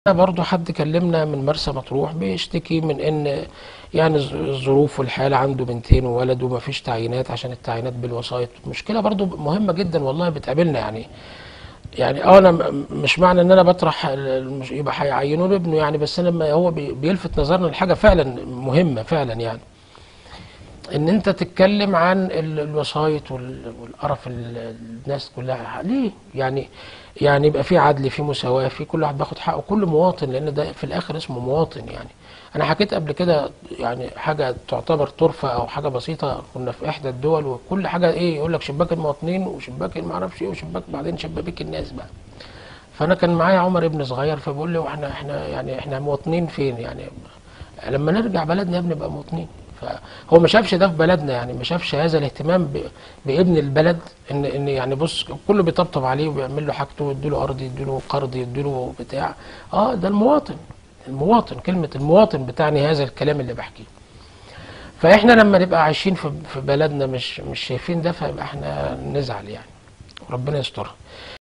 برضو حد كلمنا من مرسى مطروح بيشتكي من ان يعني الظ- الظروف والحالة عنده بنتين وولد وما فيش تعيينات عشان التعيينات بالوسائط مشكلة برضو مهمة جدا والله بتقابلنا يعني يعني اه انا م- مش معنى ان انا بطرح ال- المش- يبقى هيعينوا له ابنه يعني بس انا لما هو بي- بيلفت نظرنا لحاجة فعلا مهمة فعلا يعني ان انت تتكلم عن ال- الوسائط وال- والقرف ال- الناس كلها ليه يعني يعني يبقى في عدل في مساواة في كل واحد بياخد حقه كل مواطن لان ده في الاخر اسمه مواطن يعني انا حكيت قبل كده يعني حاجة تعتبر طرفة او حاجة بسيطة كنا في احدى الدول وكل حاجة ايه يقول لك شباك المواطنين وشباك ما اعرفش ايه وشباك بعدين شبابيك الناس بقى فانا كان معايا عمر ابن صغير فبيقول لي واحنا احنا يعني احنا مواطنين فين يعني لما نرجع بلدنا يا ابني نبقى مواطنين فهو ما شافش ده في بلدنا يعني ما شافش هذا الاهتمام ب- بابن البلد ان ان يعني بص كله بيطبطب عليه وبيعمل له حاجته يديله ارض يديله قرض يديله بتاع اه ده المواطن المواطن كلمة المواطن بتعني هذا الكلام اللي بحكيه فاحنا لما نبقى عايشين في في بلدنا مش مش شايفين ده فيبقى احنا نزعل يعني ربنا يسترها